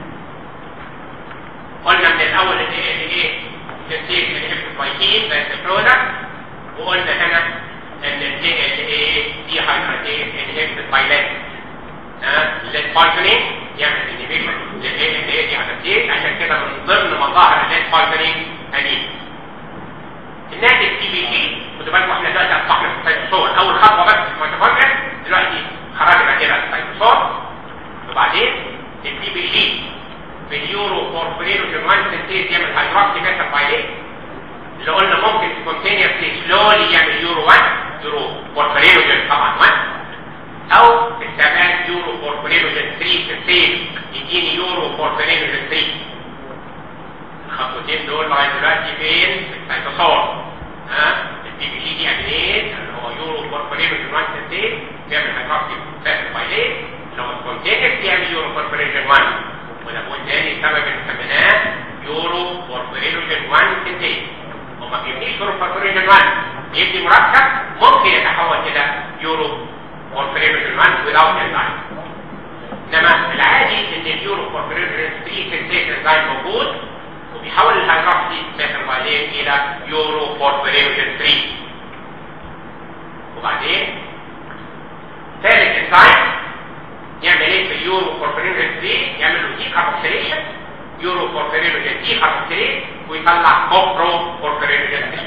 قلنا من الاول ان ايه ايه سنتيز من الهيبتوبايتين بس برودكت وقلنا هنا ان ال ايه ال ايه دي هيدراتيز انهبت بايلات ها للفايتنينج يعمل انهبيشن لل ايه ال ايه دي هيدراتيز عشان كده من ضمن مظاهر الليد انيميا الناتج تي بي جي خدوا بالكم احنا دلوقتي اصبحنا في السيتوسول اول خطوه بس في الميتوكوندريا دلوقتي خرجنا كده السيتوسول وبعدين التي بي جي باليورو بورفرينوجين 1 سنتيز يعمل هيدروكسي ميثا بايليت اللي قلنا ممكن سبونتينيوسلي سلولي يعمل يورو 1 يورو بورفرينوجين طبعا 1 او استعمال يورو بورفرينوجين 3 سنتيز يديني يورو بورفرينوجين 3 الخطوتين دول لغايه دلوقتي فين؟ في السيتوسول ها الدي بي جي دي امينيز اللي هو يورو بورفرينوجين 1 سنتيز بيعمل هيدروكسي ميثا بايليت لو سبونتينيوس يعمل يورو بورفرينوجين 1 وده بقول تاني سبب اللي سميناه يورو بورفرينوجين 1 سنتيز وما بيبنيش يورو بورفرينوجين 1 يبني مركب ممكن يتحول الى يورو بورفرينوجين 1 without enzyme انما العادي ان اليورو بورفرينوجين 3 سنتيز انزيم موجود وبيحول الهيدروكسي ميثيلبايلين الى يورو بورفرينوجين 3 وبعدين ثالث انزيم يعمل ايه في اليورو بورفرينوجين 3 يعمل له دي كاربوكسيليشن يورو بورفرينوجين دي كاربوكسيليت ويطلع كوبرو بورفرينوجين 3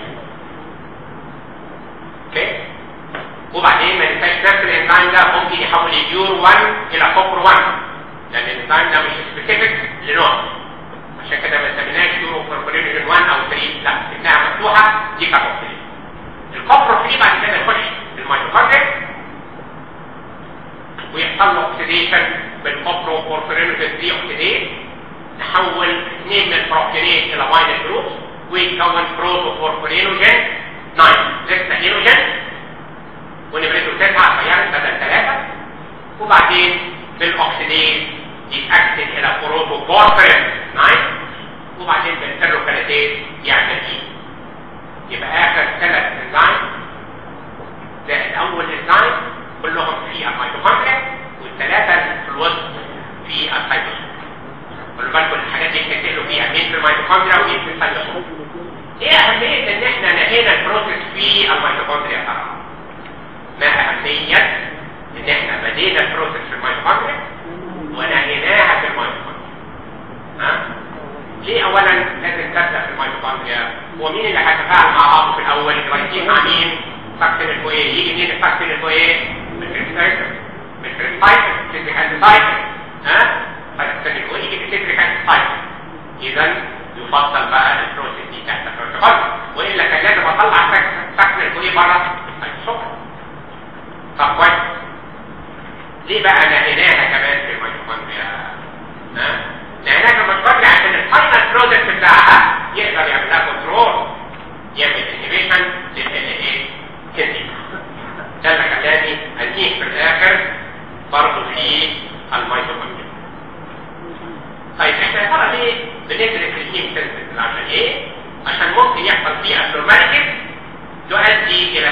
اوكي وبعدين ما ننساش نفس الانزيم ده ممكن يحول اليورو 1 الى كوبرو 1 لان الانزيم ده مش سبيسيفيك لنوع عشان كده ما سميناش يورو بورفرينوجين 1 او 3 لا سميناها مفتوحه دي كاربوكسيليت الكوبرو 3 بعد كده يخش في الميتوكوندريا ويحصل له اوكسيديشن بالكوبرو بورفرينوجين 3 اوكسيديز نحول اثنين من البروتينات الى ماينس جروب ويتكون بروتو بورفرينوجين 9 لسه هيروجين ونبرته 9 غيرت بدل 3 وبعدين بالاوكسيديز يتاكسد الى بروتو بورفرين 9 وبعدين بالفيروكاليتيز يعمل ايه يبقى اخر ثلاث انزيم زائد اول انزيم كلهم في الميتوكوندريا والثلاثه في الوسط في السيتوسول خلوا بالكم الحاجات دي بتسالوا فيها مين في الميتوكوندريا ومين في السيتوسول ايه اهميه ان احنا نهينا البروسيس في الميتوكوندريا طبعا ما اهميه ان احنا بدينا البروسيس في الميتوكوندريا ونهيناها في الميتوكوندريا ها ليه اولا لازم تبدا في الميتوكوندريا ومين اللي هيتفاعل مع بعضه في الاول الجلايكين مع مين فاكتور الكويه يجي منين الفاكتور الكويه من الكريستايكل من الكريستايكل سيتريك انتسايكل ها فاكتور الكويه يجي من السيتريك انتسايكل اذا يفضل بقى البروسيس دي تحت البروتوكول والا كان لازم اطلع فاكتور الكويه بره السكر طب كويس ليه بقى نهيناها كمان في الميتوكوندريا ها نهيناها في الميتوكوندريا عشان الفاينل برودكت بتاعها يقدر يعمل لها كنترول يعمل انهبيشن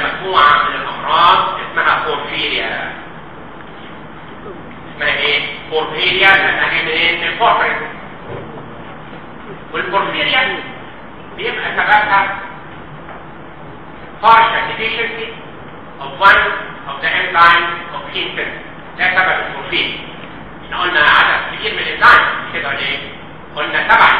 مجموعة من الامراض اسمها بورفيريا اسمها ايه بورفيريا لانها جايه منين من البورفرين والبورفيريا بيبقى سببها partial deficiency of one of the enzymes of heme ده سبب البورفيريا احنا قلنا عدد كبير من الانزيم كده ولا ايه قلنا سبع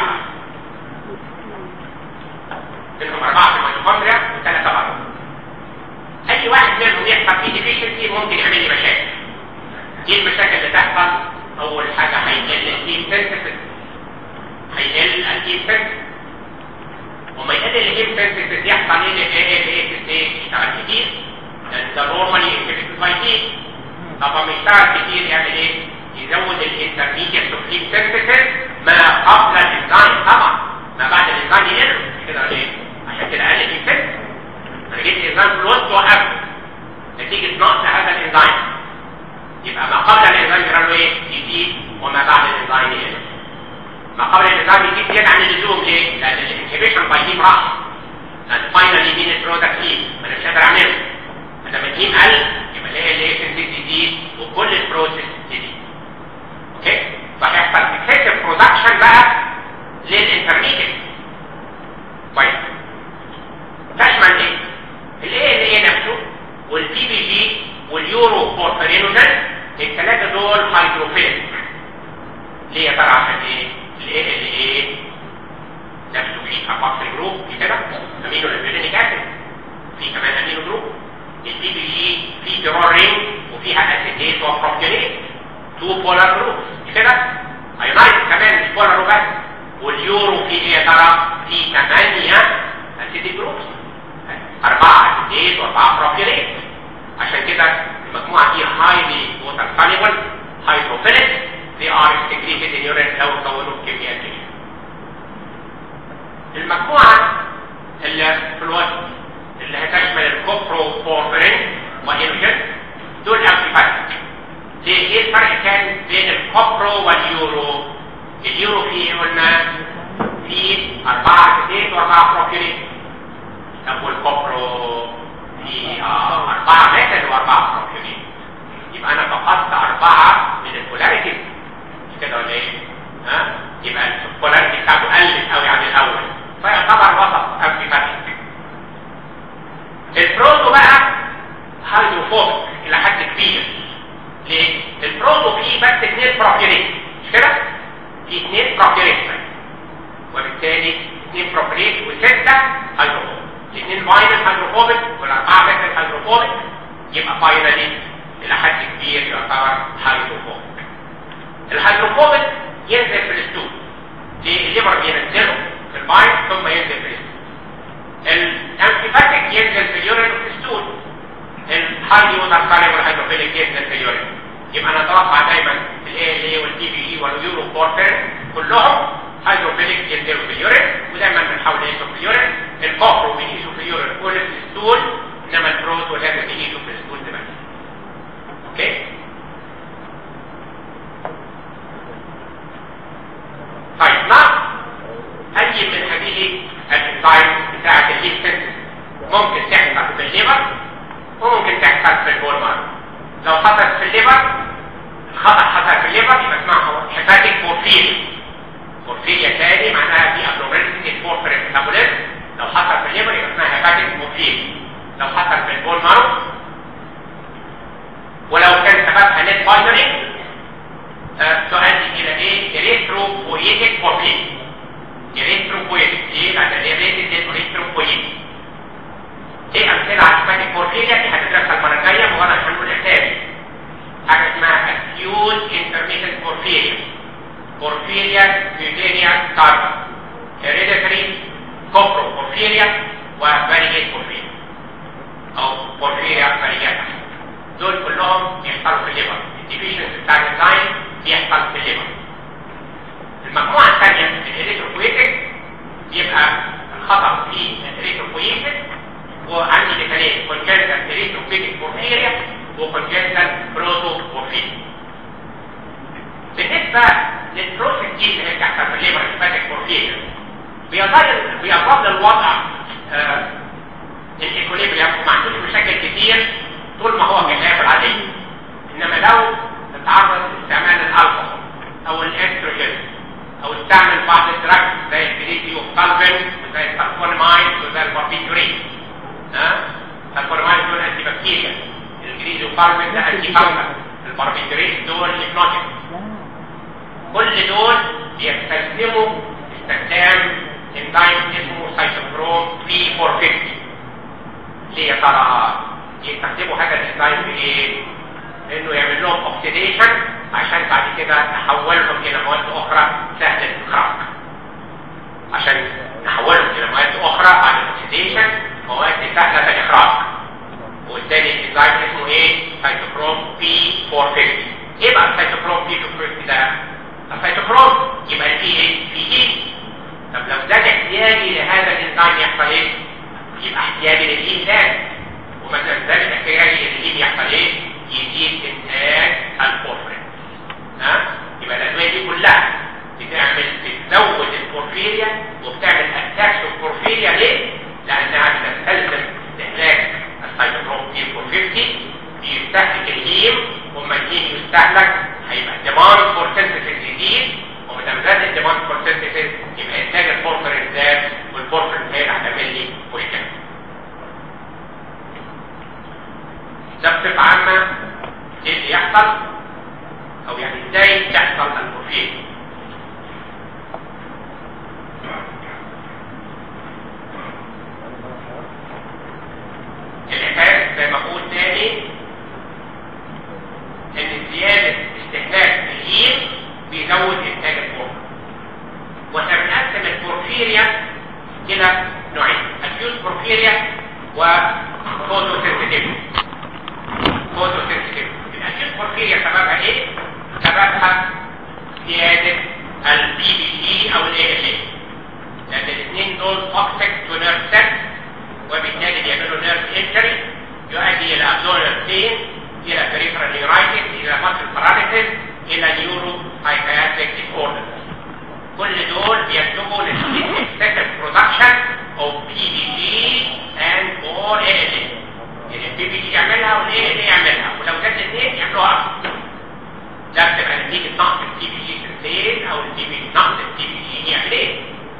منهم اربعه في الميتوكوندريا وثلاثه بره اي واحد منهم يحصل فيه ديفيشنسي ممكن يعمل لي مشاكل ايه المشاكل اللي تحصل اول حاجه هيقل الهيم سنسيتيف هيقل الهيم سنسيتيف وما يقل الهيم سنسيتيف يحصل ايه الايه الايه الايه يشتغل كتير لان ده نورمالي انكريتد باي طبعا يشتغل كتير يعمل ايه يزود الانترميديت اوف هيم سنسيتيف ما قبل الانزيم طبعا ما بعد الانزيم يقل كده ليه عشان كده قال الهيم سنسيتيف انا جبت انزيم في الوسط وقفت نتيجه نقص هذا الانزيم يبقى ما قبل الانزيم يجرى له ايه يزيد وما بعد الانزيم يقل ما قبل الانزيم يزيد زياده عن اللزوم ليه لان الانهبيشن باي هيم راح لان فاينلي مين البرودكت هيم انا مش قادر اعمله لما الهيم قل يبقى ليه ليه سنتيز يزيد وكل البروسيس تزيد اوكي فهيحصل اكسسيف برودكشن بقى للانترميديت طيب تشمل ايه الايه اللي هي نفسه والبي بي جي واليورو بورفيرينوجين الثلاثه دول هيدروفيليك ليه يا ترى عشان ايه الايه اللي ايه نفسه فيه اباكسل جروب في كده امينو ليبيدينيك اسيد في كمان امينو جروب البي بي جي في بيرورين وفيها اسيديت وبروبيونيت تو بولار جروبس كده ايونايت كمان مش بولار وبس واليورو في ايه يا ترى في 8 اسيديت جروبس أربعة اسيديت وأربعة بروبيونيت عشان كده المجموعة دي highly water soluble hydrophilic they are secreted in urine لو كونوا كميات كبيرة المجموعة اللي في الوسط اللي هتشمل الكوبرو بورفرين والإنوجين دول أمفيفاتيك ليه ايه الفرق كان بين الكوبرو واليورو اليورو فيه قلنا فيه أربعة اسيديت وأربعة بروبيونيت طب والكوبرو في آه أربعة ميتال وأربعة بروبيونين يبقى أنا فقدت أربعة من البولاريتي كده ولا إيه؟ ها؟ يبقى البولاريتي بتاعته قلت قوي عن الأول فيعتبر وسط أمفيفاتيك البروتو بقى هيدروفوبيك إلى حد كبير ليه؟ البروتو فيه بس اثنين بروبيونين مش كده؟ في اثنين بروبيونين وبالتالي اثنين بروبيونين وستة هيدروفوبيك الاثنين فاينل هيدروفوبيك والاربعه ميثل هيدروفوبيك يبقى فاينلي الى حد كبير يعتبر هيدروفوبيك الهيدروفوبيك ينزل في الستول الليبر بينزله في البايت ثم ينزل في الستول الانتيباتيك ينزل في اليورين وفي الستول الهايلي ووتر ساليبل هيدروفيليك ينزل في اليورين يبقى انا اتوقع دايما الاي ال اي والدي بي اي واليورو بورفير كلهم هيدروفيليك ينزلوا في اليورين ودايما بنحاول نقيسهم في اليورين الكوبرو بنقيسه في اليورين كل في الستول انما البروت ولازم نقيسه في الستول ده بس اوكي طيب مع اي من هذه الانزايم بتاعه الليبسنس ممكن تحصل في الليبر وممكن تحصل في البول مارو لو حصلت في الليبر الخطأ حصل في الليبر يبقى اسمها هيباتيك بورفيريا بورفيريا تاني معناها في ابنورماليتي البورفيريا ميتابوليزم لو حصل في الليبر يبقى اسمها هيباتيك بورفيريا لو حصل في البول مارو ولو كان سببها نت باينري تؤدي الى ايه؟ اريثروبويتيك بورفيريا اريثروبويتيك ايه؟ بعد الاريثروبويتيك اريثروبويتيك ايه امثله على هيباتيك بورفيريا دي هتدرسها المره الجايه مجرد هنقول اسامي حاجه اسمها acute intermittent porphyria porphyria cutaneous carpa hereditary coproporphyria وvarigate porphyria او porphyria variegata دول كلهم بيحصلوا في الليبر الديفيشنس بتاع الانزيم بيحصل في الليبر المجموعه الثانيه الاريثروبويتيك يبقى الخطا في الاريثروبويتيك وعندي مثالين congenital erythropoietic porphyria وcongenital protoporphyria بالنسبة للبروسيس دي اللي هي بتحصل في الليبر الفاتك بورفيريا بيظل بيظل الوضع آه الايكوليبريم وما عندوش مشاكل والباربين ده انتي فانجل الباربيتريت دول هيبنوتيك كل دول بيستخدموا استخدام انزيم اسمه سايتوكروم بي 450 ليه يا ترى يستخدموا هذا الانزيم في ايه؟ انه يعمل لهم اوكسيديشن عشان بعد كده نحولهم الى مواد اخرى سهله الاخراج عشان نحولهم الى مواد اخرى بعد الاكسيديشن مواد سهله الاخراج والتاني الانزيم اسمه ايه؟ سايتوكروم بي 450 ايه بقى السايتوكروم بي 450 ده؟ السيتوكروم يبقى فيه ايه؟ فيه ايه؟ طب لو زاد احتياجي لهذا الانزيم يحصل ايه؟ يبقى احتياجي للهيم زاد ومثلا زاد احتياجي للهيم يحصل ايه؟ يزيد انتاج البورفرين ها؟ يبقى الادويه دي كلها بتعمل بتزود البورفيريا وبتعمل اتاكس البورفيريا ليه؟ لانها بتستلزم استهلاك السيتوكروم بي 450 بيستهلك الهيم وما الهيم يستهلك هيبقى الديماند فور سينثيسيس يزيد وما دام زاد الديماند فور سينثيسيس يبقى انتاج البورفرين زاد والبورفرين زاد هتعمل لي مشكله. ده بصفه عامه ايه اللي يحصل او يعني ازاي تحصل البورفين الحكايه زي ما بقول تاني ان زيادة استهلاك الهيم بيزود انتاج البورفيريا وتنقسم البورفيريا الى نوعين الفيوز بورفيريا وفوتوسنسيتيف فوتوسنسيتيف الفيوز بورفيريا سببها ايه؟ سببها زيادة البي بي سي او الاي ال اي لان الاثنين دول توكسيك تو نيرف سيل وبالتالي بيعملوا نيرف انجري يؤدي الى ابدورال بين الى peripheral neuritis الى muscle paralysis الى neuro psychiatric disorders كل دول بينتجوا لل excessive production of PBG and or ALA يعني البي بي جي يعملها والاي ال يعملها ولو زاد الاثنين يعملوها اكتر ده بتبقى نتيجه نقص البي بي جي سنتين او البي بي نقص البي بي جي يعمل ايه؟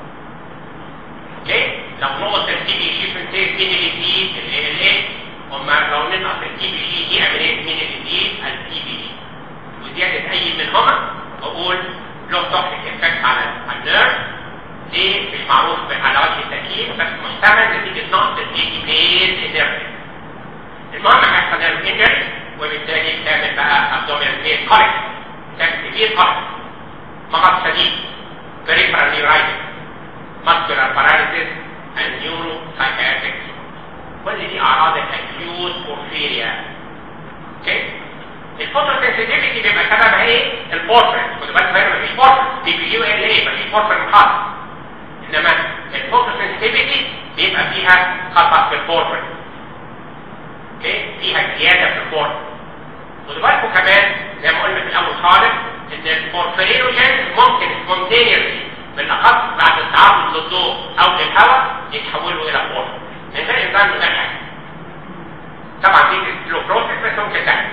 اوكي لو نقص البي بي جي سنتين مين اللي يزيد الاي ال ايه اما لو ننقص البي بي جي يعمل ايه مين اللي يزيد البي بي جي وزياده اي منهما بقول له توكسيك افكت على النيرف دي مش معروف على وجه التأكيد بس محتمل نتيجة نقص الدي بليز انرجي المهم هيحصل نيرف انجري وبالتالي تعمل بقى ابدومينال بين كوليك تعمل كبير كوليك مرض شديد peripheral neuritis muscular paralysis and neuropsychiatric كل دي اعراض الاكيوت بورفيريا اوكي الفوتوسنسيتيفيتي بيبقى سببها ايه البورفرين خدوا بالك هنا مفيش بورفرين بي بي يو ال ايه مفيش بورفرين خالص انما الفوتوسنسيتيفيتي بيبقى فيها خطا في البورفرين اوكي فيها زياده في البورفرين خدوا بالكم كمان زي ما قلنا في الاول خالص ان البورفرينوجين ممكن سبونتينيوسلي بالاخص بعد التعرض للضوء او للهواء يتحولوا الى بورفرين من غير انسان من غير حاجه طبعا دي سلو بروسيس بس ممكن تعمل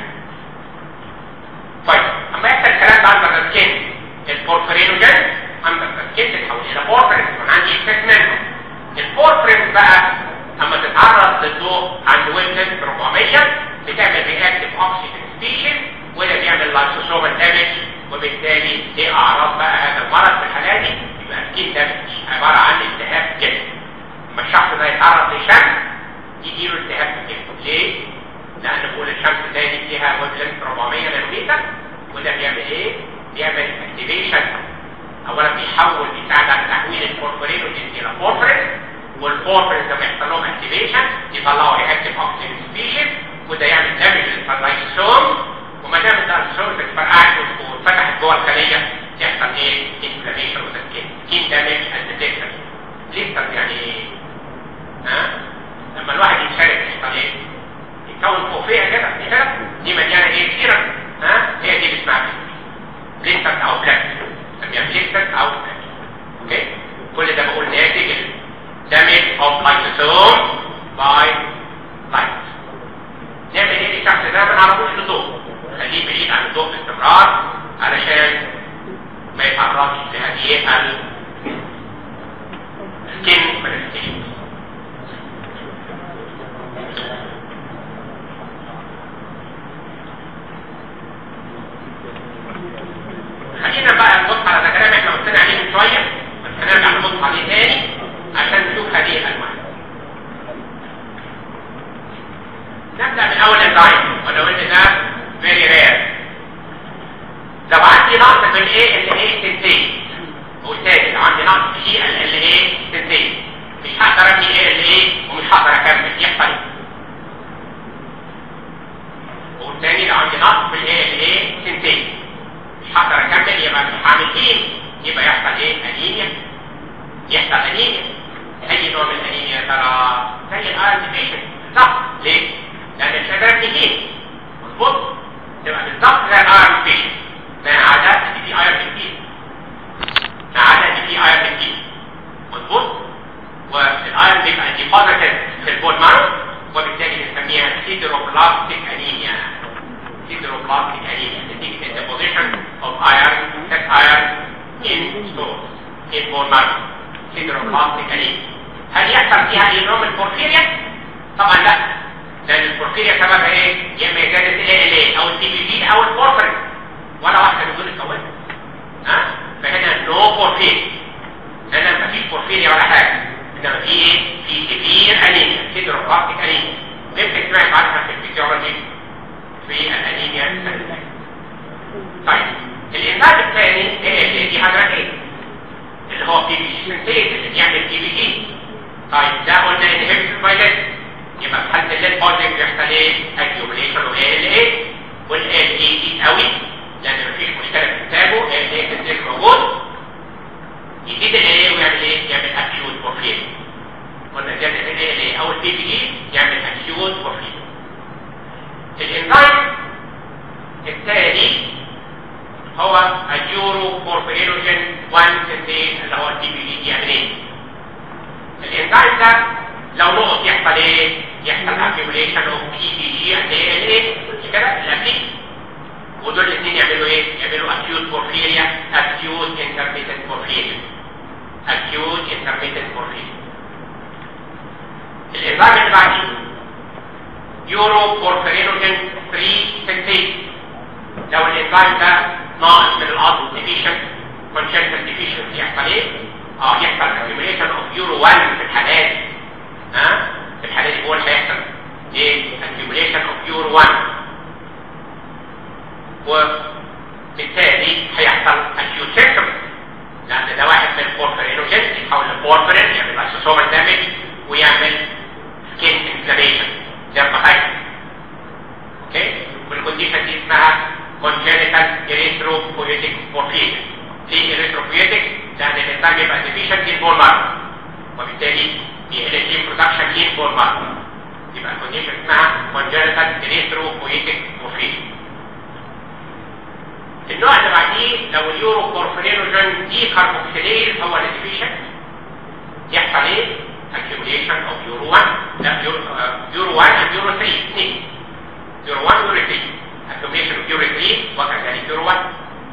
طيب اما يحصل الكلام ده عند السكين البورفرينوجين عند السكين تتحول الى بورفرين يكون عندي افكت منه البورفرين بقى اما تتعرض للضوء عند ويف 400 بتعمل رياكتيف اوكسيجين سبيشيز وده بيعمل لايسوسومال دامج وبالتالي دي اعراض بقى هذا المرض في الحاله دي يبقى سكين دامج عباره عن التهاب جلد لما الشخص ده يتعرض للشمس يجي له التهاب في جلده ليه؟ لان بقول الشمس ده دي فيها ويف 400 نانومتر وده بيعمل ايه؟ بيعمل اكتيفيشن اولا بيحول بيساعد على تحويل البورفرينوجين الى بورفرين والبورفرين لما يحصل لهم اكتيفيشن يطلعوا رياكتيف اوكسيجين سبيشيز وده يعمل دامج للفرايسوم وما دام الفرايسوم اتفرقعت واتفتحت جوه الخليه يحصل ايه؟ انفلاميشن وتسكين سكين دامج اند ديكتر ليستر يعني ايه؟ ها؟ لما الواحد يتشارك يحصل ايه؟ يتكون فوقيه كده كده دي مليانه ايه كتيره ها؟ هي دي اللي اسمها ليستر او بلاك نسميها ليستر او بلاك اوكي؟ كل ده بقول ناتج damage of lysosome by light نعمل ايه للشخص ده ما نعرفوش للضوء خليه بعيد عن الضوء باستمرار علشان ما يتعرضش لهذه ال skin manifestations نبدا من اول انزيم ولو ان ده فيري رير لو عندي نقص في الايه اللي هي سنتين والتاني لو عندي نقص في الايه اللي هي سنتين مش هقدر ابني ايه اللي ايه ومش هقدر اكمل يحصل ايه والتاني لو عندي نقص في الايه اللي هي سنتين مش هقدر اكمل يبقى مش هعمل ايه يبقى يحصل ايه انيميا يحصل انيميا اي نوع من الانيميا ترى زي الايرون ديفيشن صح ليه؟ لان مش قادر ابني ايه مظبوط تبقى بالظبط زي الايرون ديفيشن ما عدا ان في ايرون كتير ما عدا ان في ايرون كتير مظبوط والايرون بيبقى ديبوزيتد في البول مارو وبالتالي بنسميها سيدروبلاستيك انيميا سيدروبلاستيك انيميا نتيجه الديبوزيشن اوف ايرون سيت ايرون ان ستورز in bone marrow سيدروبلاستيك انيميا هل يحصل فيها اي نوع من البورفيريا؟ طبعا لا لان البورفيريا سببها ايه؟ يا اما زياده ال او التي بي دي او البورفرين ولا واحده من دول اتكونت ها؟ فهنا نو بورفيريا هنا مفيش بورفيريا ولا حاجه انما في ايه؟ في سيفير انيميا سيدروبلاستيك انيميا يمكن سمعت عنها في الفيزيولوجي في الانيميا السلبيه طيب الانزيم الثاني ايه دي حضرتك ايه؟ اللي هو بي بي جي سنتيز اللي بيعمل بي بي جي طيب ده قلنا انهبيتور فايلت يبقى في حاله الليد بودنج بيحصل ايه؟ اكيوميليشن و ال اي وال ال اي دي قوي لان مفيش مشكله في كتابه ال اي سنتيز موجود يزيد ال اي ويعمل ايه؟ يعمل اكيوت بورفير قلنا زياده ال اي او البي بي جي يعمل اكيوت بورفير الانزيم الثاني هو اليورو بورفيرينوجين 1 سنتين اللي هو الدي بي دي يعمل ايه؟ الانزيم ده لو نقص يحصل ايه؟ يحصل accumulation اوف بي بي جي اند ال ايه؟ مش كده؟ الابليك ودول الاثنين يعملوا ايه؟ يعملوا acute porphyria acute intermittent porphyria acute intermittent porphyria الانزيم اللي بعديه يورو بورفيرينوجين 3 سنتين لو الانزيم ده ناقص من العضو ديفيشن كونجنتال ديفيشن يحصل ايه؟ اه يحصل accumulation اوف يورو 1 في الحالات ها؟ أه؟ في الحالات دي هو اللي هيحصل ايه؟ accumulation اوف يورو 1 وبالتالي هيحصل acute symptoms لان ده واحد من البورفرينوجين يتحول لبورفرين يعمل اسوسومال دامج ويعمل سكين انفلاميشن dermatitis اوكي والكونديشن دي اسمها congenital erythropoietic porphyria ليه erythropoietic؟ لأن الإنسان بيبقى deficient in bone marrow وبالتالي بيقل الجين production in bone marrow يبقى الكونديشن اسمها congenital erythropoietic porphyria النوع اللي بعديه لو اليورو بورفرينوجين دي كاربوكسيليز هو اللي deficient يحصل ايه؟ accumulation of euro 1 لا euro 1 and euro 3 اثنين euro 1 euro 3 accumulation of euro 3 وكذلك euro 1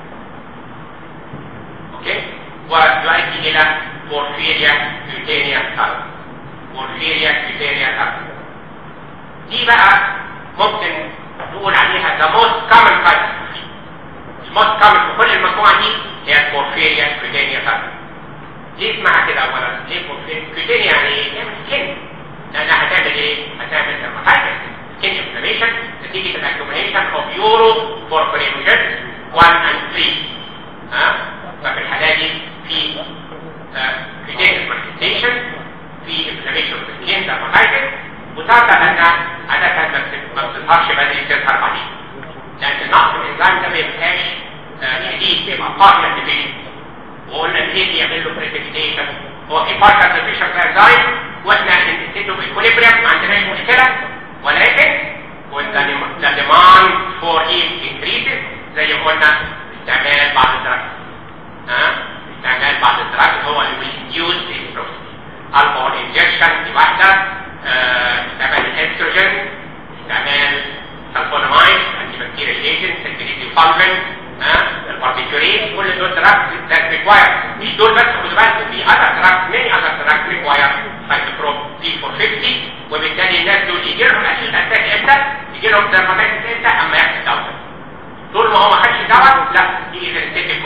اوكي ويؤدي الى porphyria cutaneous ulcer porphyria cutaneous ulcer دي بقى ممكن نقول عليها the most common type الموست common في كل المجموعه دي هي porphyria cutaneous ulcer ليه اسمها كده اولا ليه porphyria cutaneous يعني ايه؟ يعني سكين لانها هتعمل ايه؟ هتعمل dermatitis skin inflammation نتيجة الاكيوميشن اوف يورو بورفرينوجين 1 and 3 ها ففي الحالة دي في كريتينس مانيفستيشن في انفلاميشن في السكين درماتايتس وتعرف انها عادة ما بتظهرش بدري بتظهر بعدين لان النقص الانزيم ده ما يبقاش شديد بيبقى بارشال ديفيشن وقلنا الايه يعمل له بريسبيتيشن هو في بارشال ديفيشن في الانزيم واحنا نديله ايكوليبريم ما عندناش مشكله ولكن وده demand for him increases زي ما قلنا استعمال بعض الدراجز ها استعمال بعض الدراجز هو اللي will induce this process alcohol injection دي واحدة اه استعمال الاستروجين استعمال سلفونامايد انتي بكتيريال ايجنت الجليدي فالفن ها الباربيتوريت كل دول دراجز that require مش دول بس خدوا بالكم في other drugs many other drugs require سايكلوبروب P450 وبالتالي الناس دول يجي لهم اكيد اتاك امتى؟ يجي لهم درماتيتس امتى؟ اما ياخد دواء. طول ما هو ما خدش دواء لا دي ريزيستيف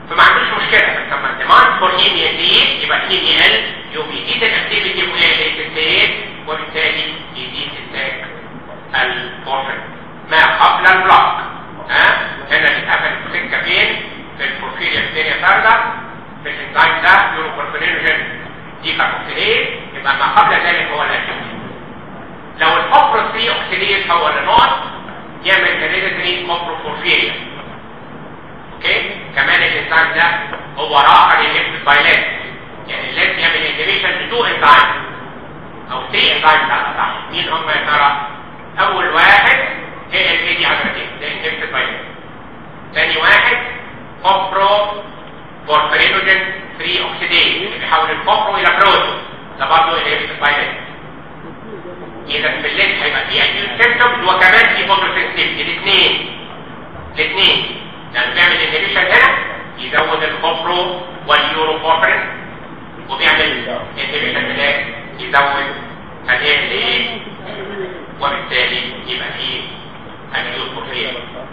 فما عندوش مشكله بس لما الديماند فور هيم يزيد يبقى هيم يقل يوم يزيد الاكتيفيتي والالكتريت وبالتالي يزيد انتاج البورفين ما قبل البلوك ها هنا اتقفل السكه فين في البورفيريا الثانيه ثالثه في الانزيم ده يوروبورفينوجين دي كاربوكسيليز يبقى ما قبل ذلك هو الاكتيفيتي لو الكوبرو 3 اوكسيديز هو اللي نقط يعمل هيريديتري كوبروفورفيريا اوكي كمان الانزيم ده هو راحه للليفت بايلات يعني الليفت يعمل انهبيشن لتو انزيم او 3 انزيم ده صح مين هم يا ترى اول واحد هي ال دي عددين ده انهبيتد بايلات ثاني واحد كوبرو بورفيرينوجين 3 اوكسيديز اللي بيحول الكوبرو الى بروتو ده برضه انهبيتد بايلات اذا في الليل هيبقى في اكيوت سيمبتومز وكمان في فوتوسنسيتيفيتي الاثنين الاثنين يعني بيعمل انهبيشن هنا يزود الكوبرو واليوروبورفرين وبيعمل انهبيشن هناك يزود الام ايه وبالتالي يبقى فيه اكيوت بورفين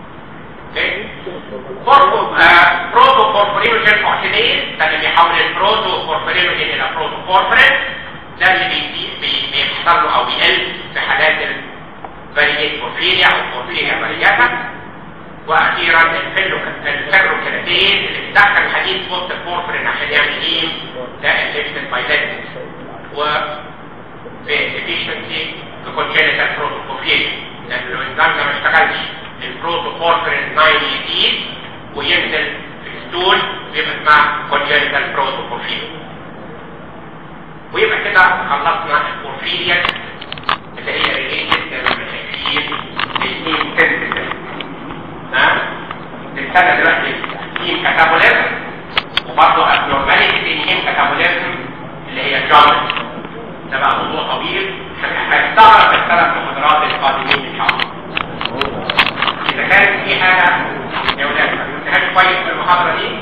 بروتو بورفرينوجين اوكسيديز ده اللي بيحول البروتو بورفرينوجين الى بروتو بورفرين ده اللي بيزيد بيحصل له او بيقل في حالات الفاريجيت بورفيريا او بورفيريا فاريجاتا واخيرا الفيروكراتين اللي بيدخل حديد وسط البورفرين عشان يعمل ايه ده الليفتد بايلاتس و في efficiency في congenital protoporphyria لان لو الانزيم ده ما اشتغلش البروتوبورفرين 9 يزيد وينزل في الستول بيبقى اسمها congenital protoporphyria ويبقى كده خلصنا البورفيريا اللي هي ريليتد للمشاكل للهيم سنسيتيف ها نستنى دلوقتي هيم كاتابوليزم وبرضه ابنورماليتي في الهيم كاتابوليزم اللي هي جامد ده بقى موضوع طويل هنستغرق في الثلاث محاضرات القادمين ان شاء الله اذا كانت في حاجه يا ولاد ما فهمتهاش كويس في المحاضره دي